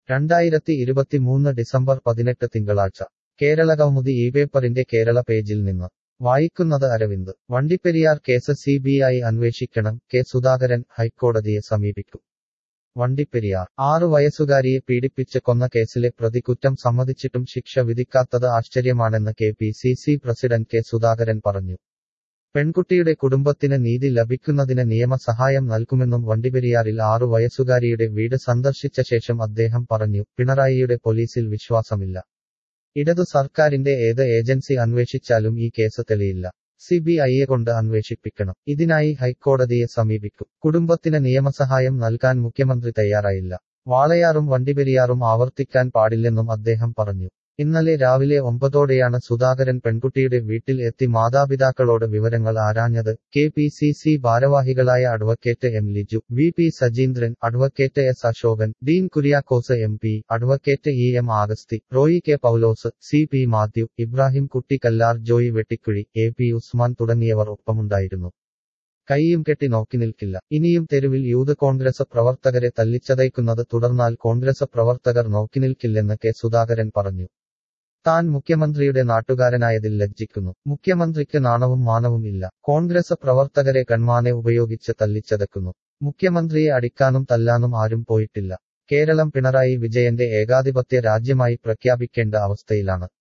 രണ്ടായിരത്തി ഇരുപത്തിമൂന്ന് ഡിസംബർ പതിനെട്ട് തിങ്കളാഴ്ച കേരളകൗമുദി ഈ പേപ്പറിന്റെ കേരള പേജിൽ നിന്ന് വായിക്കുന്നത് Aravind Vandiperiyar case C B I അന്വേഷിക്കണം കെ സുധാകരൻ ഹൈക്കോടതിയെ സമീപിക്കും വണ്ടിപ്പെരിയാർ ആറു വയസ്സുകാരിയെ പീഡിപ്പിച്ച് കൊന്ന കേസിലെ പ്രതി കുറ്റം സമ്മതിച്ചിട്ടും ശിക്ഷ വിധിക്കാത്തത് ആശ്ചര്യമാണെന്ന് K P C C president K Sudhakaran പറഞ്ഞു പെൺകുട്ടിയുടെ കുടുംബത്തിന് നീതി ലഭിക്കുന്നതിന് നിയമസഹായം നൽകുമെന്നും വണ്ടിപ്പെരിയാറിൽ ആറു വയസ്സുകാരിയുടെ വീട് സന്ദർശിച്ച ശേഷം അദ്ദേഹം പറഞ്ഞു പിണറായിയുടെ പോലീസിൽ വിശ്വാസമില്ല ഇടതു സർക്കാരിന്റെ ഏത് ഏജൻസി അന്വേഷിച്ചാലും ഈ കേസ് തെളിയില്ല സി ബി ഐയെ കൊണ്ട് അന്വേഷിപ്പിക്കണം ഇതിനായി ഹൈക്കോടതിയെ സമീപിക്കും കുടുംബത്തിന് നിയമസഹായം നൽകാൻ മുഖ്യമന്ത്രി തയ്യാറായില്ല വാളയാറും വണ്ടിപ്പെരിയാറും ആവർത്തിക്കാൻ പാടില്ലെന്നും അദ്ദേഹം പറഞ്ഞു ഇന്നലെ രാവിലെ ഒമ്പതോടെയാണ് സുധാകരൻ പെൺകുട്ടിയുടെ വീട്ടിൽ എത്തി മാതാപിതാക്കളോട് വിവരങ്ങൾ ആരാഞ്ഞത് കെ പി സി സി ഭാരവാഹികളായ advocate M Liju V P Sajeendran advocate S Ashokan Dean Kuriakose M P advocate E M Agasthy Roy K Paulose C P Mathew Ibrahim Kutty Kallar Joy Vettikuzhy A P Usman തുടങ്ങിയവർ ഒപ്പമുണ്ടായിരുന്നു കൈയും കെട്ടി നോക്കി നിൽക്കില്ല ഇനിയും തെരുവിൽ യൂത്ത് കോൺഗ്രസ് പ്രവർത്തകരെ തല്ലിച്ചതയ്ക്കുന്നത് തുടർന്നാൽ കോൺഗ്രസ് പ്രവർത്തകർ നോക്കി നിൽക്കില്ലെന്ന് കെ സുധാകരൻ പറഞ്ഞു താൻ മുഖ്യമന്ത്രിയുടെ നാട്ടുകാരനായതിൽ ലജ്ജിക്കുന്നു മുഖ്യമന്ത്രിക്ക് നാണവും മാനവും ഇല്ല കോൺഗ്രസ് പ്രവർത്തകരെ കൺമാനെ ഉപയോഗിച്ച് തല്ലിച്ചതക്കുന്നു മുഖ്യമന്ത്രിയെ അടിക്കാനും തല്ലാനും ആരും പോയിട്ടില്ല കേരളം പിണറായി വിജയന്റെ ഏകാധിപത്യ രാജ്യമായി പ്രഖ്യാപിക്കേണ്ട അവസ്ഥയിലാണ്